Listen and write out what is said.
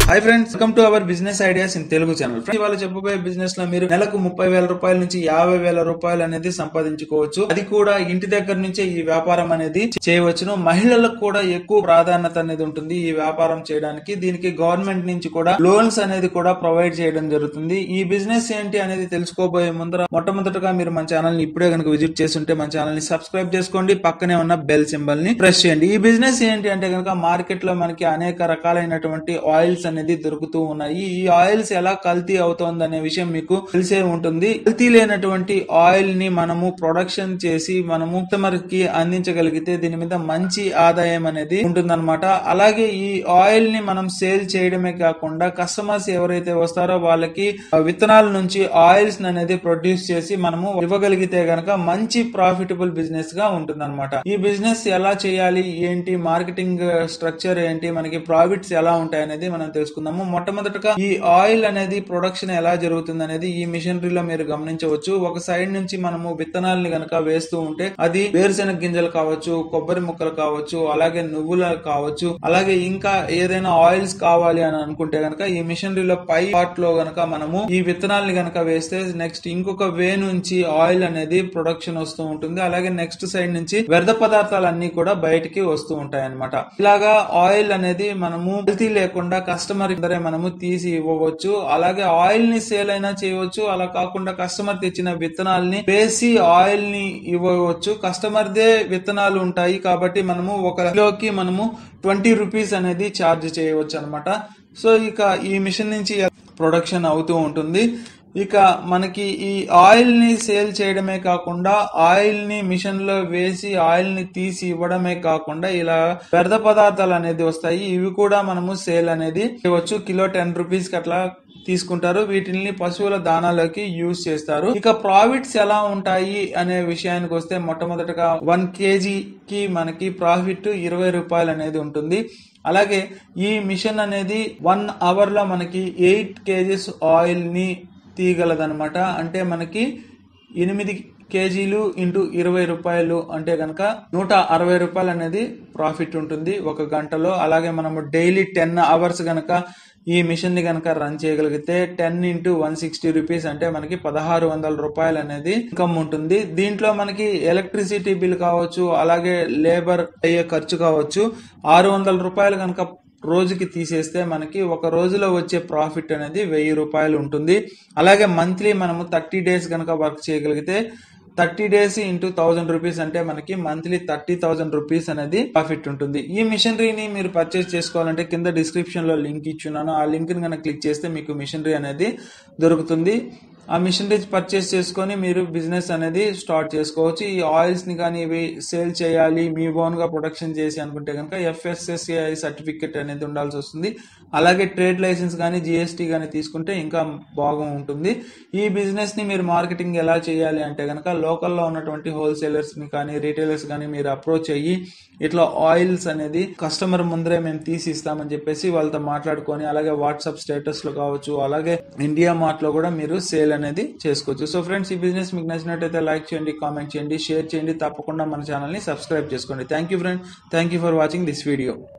hi friends welcome to our business ideas in Telugu channel ఇవాళ చెప్పబోయే business లో మీరు నెలకు ముప్పై వేల రూపాయల నుంచి యాభై వేల రూపాయలు అనేది సంపాదించుకోవచ్చు అది కూడా ఇంటి దగ్గర నుంచే ఈ వ్యాపారం అనేది చేయవచ్చును మహిళలకు కూడా ఎక్కువ ప్రాధాన్యత అనేది ఉంటుంది ఈ వ్యాపారం చేయడానికి దీనికి గవర్నమెంట్ నుంచి కూడా లోన్స్ అనేది కూడా ప్రొవైడ్ చేయడం జరుగుతుంది ఈ బిజినెస్ ఏంటి అనేది తెలుసుకోబోయే ముందర మొట్టమొదటగా మీరు మన ఛానల్ ని ఇప్పుడే కనుక విజిట్ చేస్తుంటే మన ఛానల్ ని సబ్స్క్రైబ్ చేసుకోండి పక్కనే ఉన్న బెల్ సింబల్ ని ప్రెస్ చేయండి ఈ బిజినెస్ ఏంటి అంటే కనుక మార్కెట్ లో మనకి అనేక రకాలైనటువంటి ఆయిల్స్ అనేది దొరుకుతూ ఉన్నాయి ఈ ఆయిల్స్ ఎలా కల్తీ అవుతోంది అనే విషయం మీకు తెలిసే ఉంటుంది కల్తీ లేనటువంటి ఆయిల్ ని మనము ప్రొడక్షన్ చేసి మనము కస్టమర్ కి అందించగలిగితే దీని మీద మంచి ఆదాయం అనేది ఉంటుందన్నమాట అలాగే ఈ ఆయిల్ ని మనం సేల్ చేయడమే కాకుండా కస్టమర్స్ ఎవరైతే వస్తారో వాళ్ళకి ఆ విత్తనాల నుంచి ఆయిల్స్ అనేది ప్రొడ్యూస్ చేసి మనము ఇవ్వగలిగితే గనక మంచి ప్రాఫిటబుల్ బిజినెస్ గా ఉంటుందన్నమాట ఈ బిజినెస్ ఎలా చేయాలి ఏంటి మార్కెటింగ్ స్ట్రక్చర్ ఏంటి మనకి ప్రాఫిట్స్ ఎలా ఉంటాయి అనేది మనం తెలుసుకుందాము మొట్టమొదటగా ఈ ఆయిల్ అనేది ప్రొడక్షన్ ఎలా జరుగుతుంది అనేది ఈ మిషనరీలో మీరు గమనించవచ్చు ఒక సైడ్ నుంచి మనము విత్తనాలని గనక వేస్తూ ఉంటే అది వేరుశెనగ గింజలు కావచ్చు కొబ్బరి ముక్కలు కావచ్చు అలాగే నువ్వులు కావచ్చు అలాగే ఇంకా ఏదైనా ఆయిల్స్ కావాలి అని అనుకుంటే గనక ఈ మిషనరీలో పై పార్ట్ లో గనక మనము ఈ విత్తనాలని గనక వేస్తే నెక్స్ట్ ఇంకొక వే నుంచి ఆయిల్ అనేది ప్రొడక్షన్ వస్తూ ఉంటుంది అలాగే నెక్స్ట్ సైడ్ నుంచి వ్యర్థ పదార్థాలన్నీ కూడా బయటికి వస్తూ ఉంటాయి అనమాట ఇలాగా ఆయిల్ అనేది మనము కల్తీ లేకుండా కస్టమర్ దగ్గరే మనము తీసి ఇవ్వవచ్చు అలాగే ఆయిల్ ని సేల్ అయినా చేయవచ్చు అలా కాకుండా కస్టమర్ తెచ్చిన విత్తనాల్ని వేసి ఆయిల్ ని ఇవ్వవచ్చు కస్టమర్ దే విత్తనాలు ఉంటాయి కాబట్టి మనము ఒక కిలోకి మనము ట్వంటీ రూపీస్ అనేది ఛార్జ్ చేయవచ్చు అనమాట సో ఇక ఈ మిషన్ నుంచి ప్రొడక్షన్ అవుతూ ఉంటుంది ఇక మనకి ఈ ఆయిల్ ని సేల్ చేయడమే కాకుండా ఆయిల్ ని మిషన్ లో వేసి ఆయిల్ ని తీసి ఇవ్వడమే కాకుండా ఇలా వ్యర్థ పదార్థాలు అనేది వస్తాయి ఇవి కూడా మనము సేల్ అనేది చేయవచ్చు కిలో టెన్ రూపీస్ కి అట్లా తీసుకుంటారు వీటిని పశువుల దానాలోకి యూజ్ చేస్తారు ఇక ప్రాఫిట్స్ ఎలా ఉంటాయి అనే విషయానికి వస్తే మొట్టమొదటగా వన్ కేజీకి మనకి ప్రాఫిట్ ఇరవై రూపాయలు అనేది ఉంటుంది అలాగే ఈ మిషన్ అనేది వన్ అవర్ లో మనకి ఎయిట్ కేజీస్ ఆయిల్ ని తీయగలదనమాట అంటే మనకి ఎనిమిది కేజీలు ఇంటూ ఇరవై రూపాయలు అంటే కనుక నూట అరవై రూపాయలు అనేది ప్రాఫిట్ ఉంటుంది ఒక గంటలో అలాగే మనము డైలీ టెన్ అవర్స్ గనక ఈ మిషన్ ని కనుక రన్ చేయగలిగితే ten into one sixty rupees అంటే మనకి పదహారు వందల రూపాయలు అనేది ఇన్కమ్ ఉంటుంది దీంట్లో మనకి ఎలక్ట్రిసిటీ బిల్ కావచ్చు అలాగే లేబర్ అయ్యే ఖర్చు కావచ్చు ఆరు వందల రూపాయలు కనుక రోజుకి తీసేస్తే మనకి ఒక రోజులో వచ్చే ప్రాఫిట్ అనేది వెయ్యి రూపాయలు ఉంటుంది అలాగే మంత్లీ మనము థర్టీ డేస్ కనుక వర్క్ చేయగలిగితే thirty days into thousand rupees అంటే మనకి మంత్లీ థర్టీ థౌసండ్ రూపీస్ అనేది ప్రాఫిట్ ఉంటుంది ఈ మిషనరీని మీరు పర్చేస్ చేసుకోవాలంటే కింద డిస్క్రిప్షన్ లో లింక్ ఇచ్చున్నాను ఆ లింక్ ని కనుక క్లిక్ చేస్తే మీకు మిషనరీ అనేది దొరుకుతుంది ఆ మిషనరీస్ పర్చేస్ చేసుకొని మీరు బిజినెస్ అనేది స్టార్ట్ చేసుకోవచ్చు ఈ ఆయిల్స్ ని కానీ ఇవి సేల్ చేయాలి మీ ఓన్ గా ప్రొడక్షన్ చేసి అనుకుంటే కనుక ఎఫ్ఎస్ఎస్ఐ సర్టిఫికెట్ అనేది ఉండాల్సి వస్తుంది అలాగే ట్రేడ్ లైసెన్స్ కానీ జిఎస్టీ కానీ తీసుకుంటే ఇంకా బాగా ఉంటుంది ఈ బిజినెస్ ని మీరు మార్కెటింగ్ ఎలా చేయాలి అంటే కనుక లోకల్లో ఉన్నటువంటి హోల్సేలర్స్ ని కానీ రీటైలర్స్ కానీ మీరు అప్రోచ్ అయ్యి ఇట్లా ఆయిల్స్ అనేది కస్టమర్ ముందరే మేము తీసి ఇస్తామని చెప్పేసి వాళ్ళతో మాట్లాడుకొని అలాగే వాట్సాప్ స్టేటస్ లో కావచ్చు అలాగే ఇండియా మార్ట్ లో కూడా మీరు సేల్ అనేది చేసుకోవచ్చు సో ఫ్రెండ్స్ ఈ బిజినెస్ మీకు నచ్చినట్టయితే లైక్ చేయండి కామెంట్ చేయండి షేర్ చేయండి తప్పకుండా మన ఛానల్ ని సబ్స్క్రైబ్ చేసుకోండి thank you friend thank you for watching this video